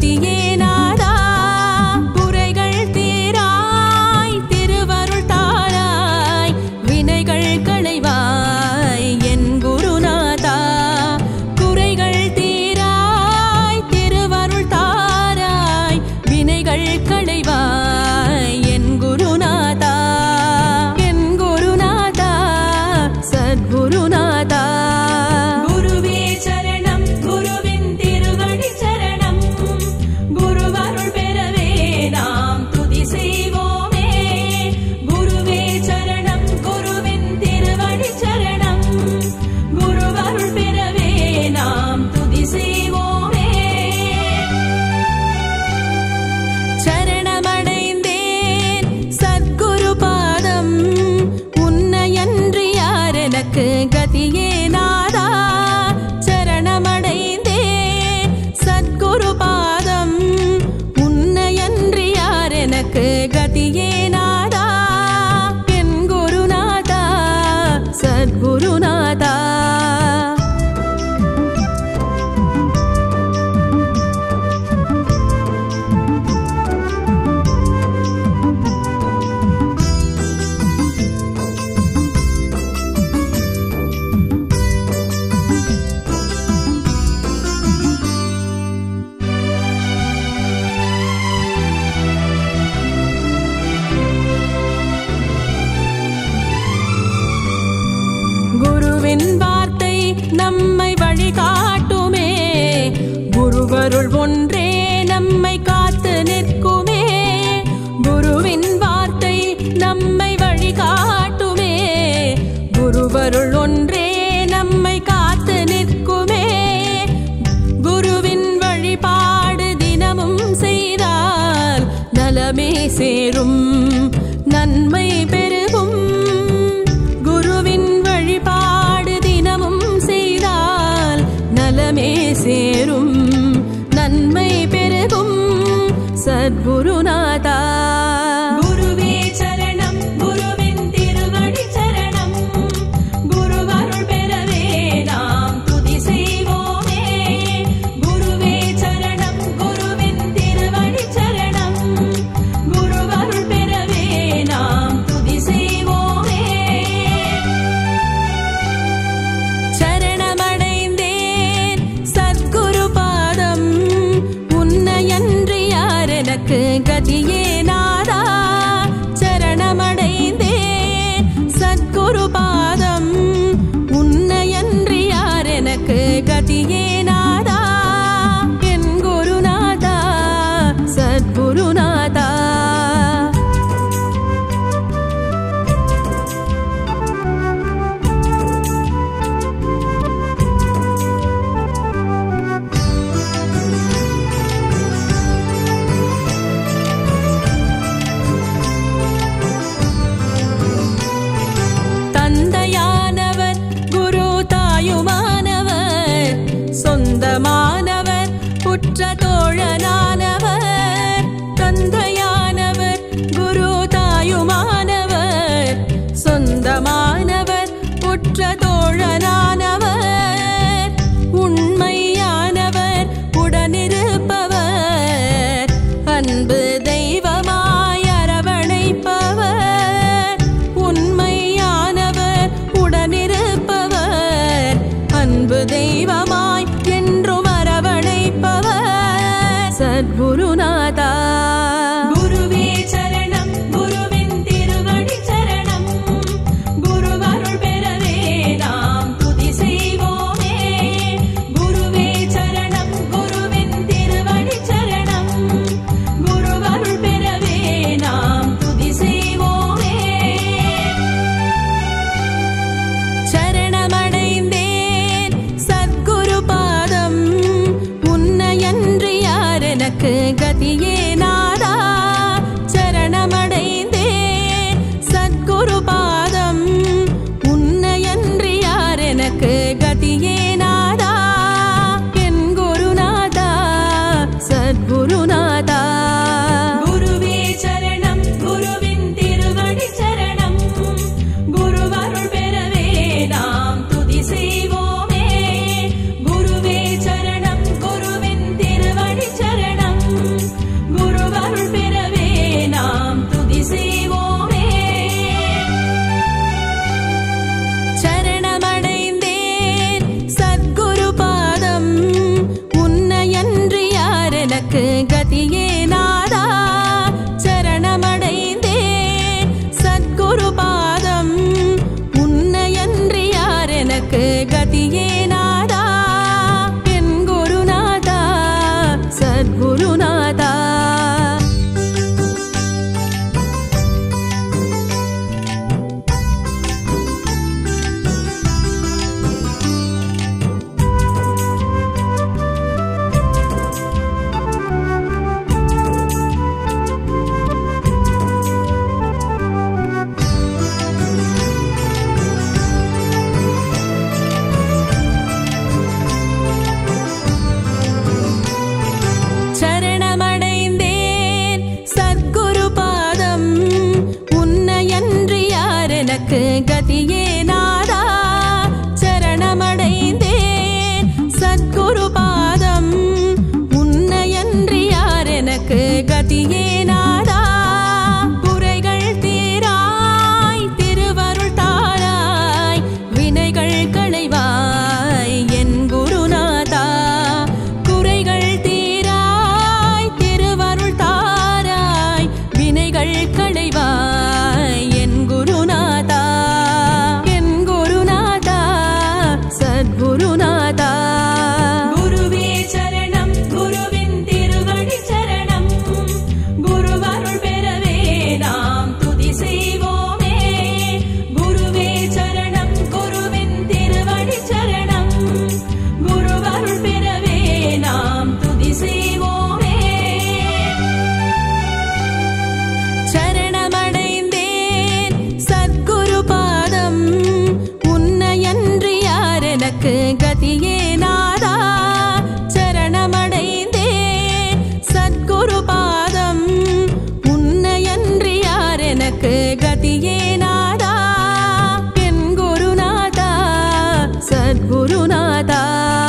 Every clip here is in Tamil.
கதியே நாதா குறைகள் தீராய் திருவருள் தாராய் வினைகள் களைவாய் என் குருநாதா குறைகள் தீராய் திருவருள் தாராய் வினைகள் களைவாய் என் குருநாதா என் குருநாதா சத்குருநாதா குருவே சரணம் குருவின் திருவடி சரணம் குருவருள் பெறவே நாம் துதி செய்வோமே குருவே சரணம் குருவின் திருவடி சரணம் குருவருள் பெறவே நாம் துதி செய்வோமே சரணமடைந்தேன் சத்குரு பாதம் உன்னையன்றி யார் எனக்கு கதியே நாதா சரணமடைந்தேன் சத்குரு பாதம் உன்னையன்றி யார் எனக்கு கதியே நாதா என் குருநாதா சத்குருநாதா குருவின் வார்த்தை நம்மை வழிகாட்டுமே குருவருள் ஒன்றே நம்மை காத்து நிற்குமே குருவின் வார்த்தை நம்மை வழிகாட்டுமே குருவருள் ஒன்றே நம்மை காத்து நிற்குமே குருவின் வழிபாடு தினமும் செய்தால் நலமே சேரும் நன்மை பெருகும் குருவின் வழிபாடு தினமும் செய்தால் நலமே சேரும் நன்மை பெருகும் சத்குருநாதா குருவே சரணம் குருவின் திருவடி சரணம் குருவருள் பெறவே நாம் துதி செய்வோமே குருவே சரணம் குருவின் திருவடி சரணம் குருவருள் பெறவே நாம் துதி செய்வோமே சரணமடைந்தேன் சத்குரு பாதம் உன்னையன்றி யார் எனக்கு கதியே நாதா சரணமடைந்தேன் சத்குரு பாதம் உன்னையன்றி யார் எனக்கு கதியே நாதா என் குருநாதா சத்குருநாதா தந்தையானவர் குரு தாயுமானவர் சொந்தமானவர் உற்ற தோழனானவர் தந்தையானவர் குரு தாயுமானவர் சொந்தமானவர் உற்ற தோழனானவர் உண்மையானவர் உடனிருப்பவர் அன்பு தெய்வமாய் அரவணைப்பவர் உண்மையானவர் உடனிருப்பவர் அன்பு தெய்வமாய் என்றும் அரவணைப்பவர் சத்குருநாதா குருவே சரணம் குருவின் திருவடி சரணம் குருவருள் பெறவே நாம் துதி செய்வோமே குருவே சரணம் குருவின் திருவடி சரணம் குருவருள் பெறவே நாம் துதி செய்வோமே சரணமடைந்தேன் சத்குரு பாதம் உன்னையன்றி யார் எனக்கு கதியே நாதா சரணமடைந்தேன் சத்குரு பாதம் உன்னையன்றி யார் எனக்கு கதியே நாதா என் குருநாதா சத்குருநாதா குருவே சரணம் குருவின் திருவடி சரணம் குருவருள் பெறவே நாம் துதி செய்வோமே குருவே சரணம் குருவின் திருவடி சரணம் கதியே நாதா சரணமடைந்தேன் சத்குரு பாதம் உன்னையன்றி யார் எனக்கு கதியே நாதா என் குருநாதா சத்குருநாதா சரணமடைந்தேன் சத்குரு பாதம் உன்னையன்றி யார் எனக்கு கதியே நாதா சரணமடைந்தேன் சத்குரு பாதம் உன்னையன்றி யார் எனக்கு கதியே நாதா குறைகள் தீராய் திருவருள் தாராய் வினைகள் களைவாய் என் குருநாதா குறைகள் தீராய் திருவருள் தாராய் வினைகள் களைவாய் என் குருநாதா என் குருநாதா சத்குருநாதா குருவே சரணம் குருவின் திருவடி சரணம் குருவருள் பெறவே நாம் துதி செய்வோமே குருவே சரணம் குருவின் திருவடி சரணம் குருவருள் பெறவே நாம் துதி செய்வோமே சரணமடைந்தேன் சத்குரு பாதம் உன்னையன்றி யார் எனக்கு கதியே நாதா சரணமடைந்தேன் சத்குரு பாதம் உன்னையன்றி யார் எனக்கு கதியே நாதா என் குருநாதா சத்குருநாதா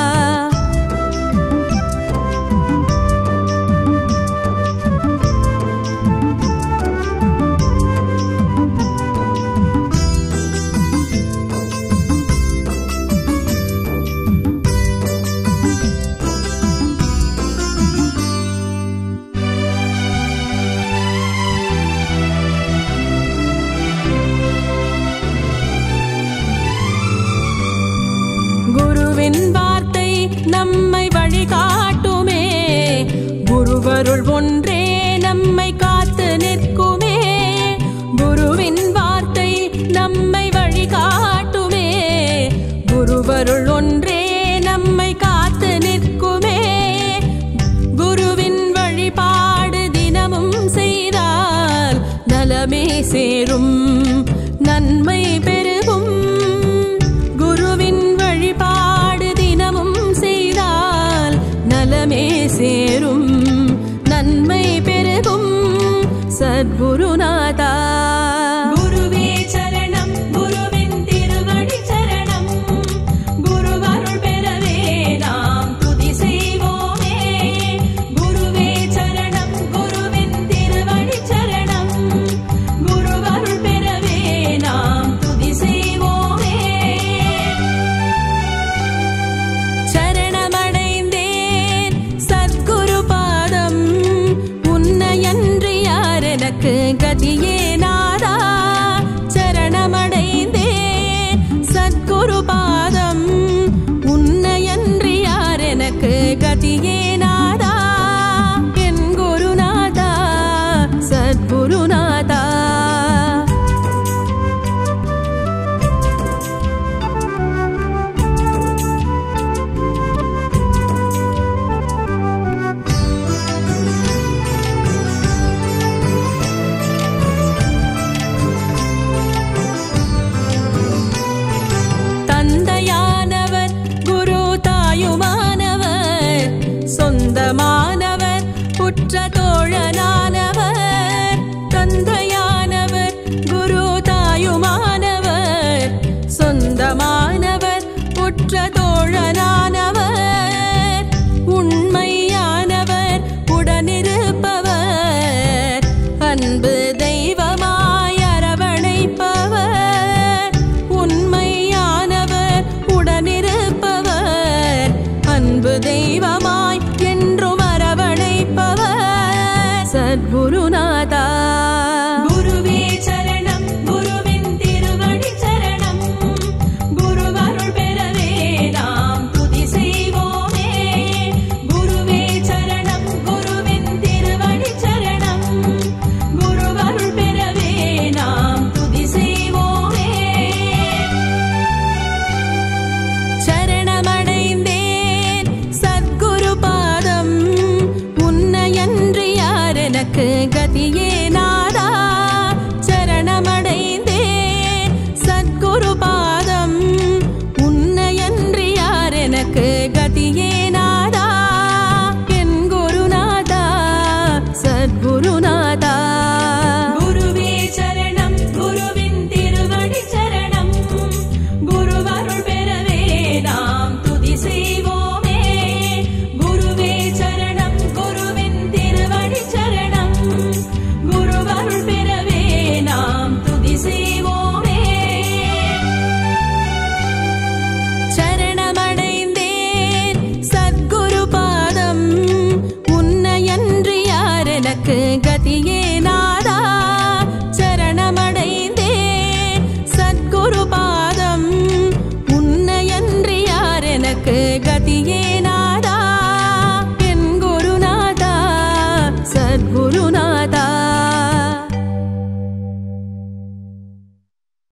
குருவின் வார்த்தை நம்மை வழிகாட்டுமே குருவருள் ஒன்றே நம்மை காத்து நிற்குமே குருவின் வார்த்தை நம்மை வழிகாட்டுமே குருவருள் ஒன்றே நம்மை காத்து நிற்குமே குருவின் வழிபாடு தினமும் செய்தால் நலமே சேரும் நன்மை பெருகும் குருவின் வழிபாடு தினமும் செய்தால் நலமே சேரும் நன்மை பெருகும் சத்குருநாதா குருவே சரணம் குருவின் திருவடி சரணம் குருவருள் பெறவே நாம் துதி செய்வோமே குருவே சரணம் குருவின் திருவடி சரணம் குருவருள் பெறவே நாம் துதி செய்வோமே சரணமடைந்தேன் சத்குரு பாதம் உன்னையன்றி யார் எனக்கு கதியே நாதா சரணமடைந்தேன் சத்குரு பாதம் உன்னையன்றி யார் எனக்கு கதியே நாதா என் குருநாதா சத்குருநாதா தந்தையானவர் குரு தாயுமானவர் சொந்தமானவர் உற்ற தோழனானவர் தந்தையானவர் குரு தாயுமானவர் சொந்தமானவர் உற்ற தோழனானவர் உண்மையானவர் உடனிருப்பவர் அன்பு தெய்வமாய் அரவணைப்பவர் உண்மையானவர் உடனிருப்பவர் அன்பு தெய்வமாய் என்றும் அரவணைப்பவர் சத்குருநாதா குருவே சரணம் குருவின் திருவடி சரணம் குருவருள் பெறவே நாம் துதி செய்வோமே குருவே சரணம் குருவின் திருவடி சரணம் குருவருள் பெறவே நாம் துதி செய்வோமே சரணமடைந்தேன் சத்குரு பாதம் உன்னையன்று யார் எனக்கு கதியே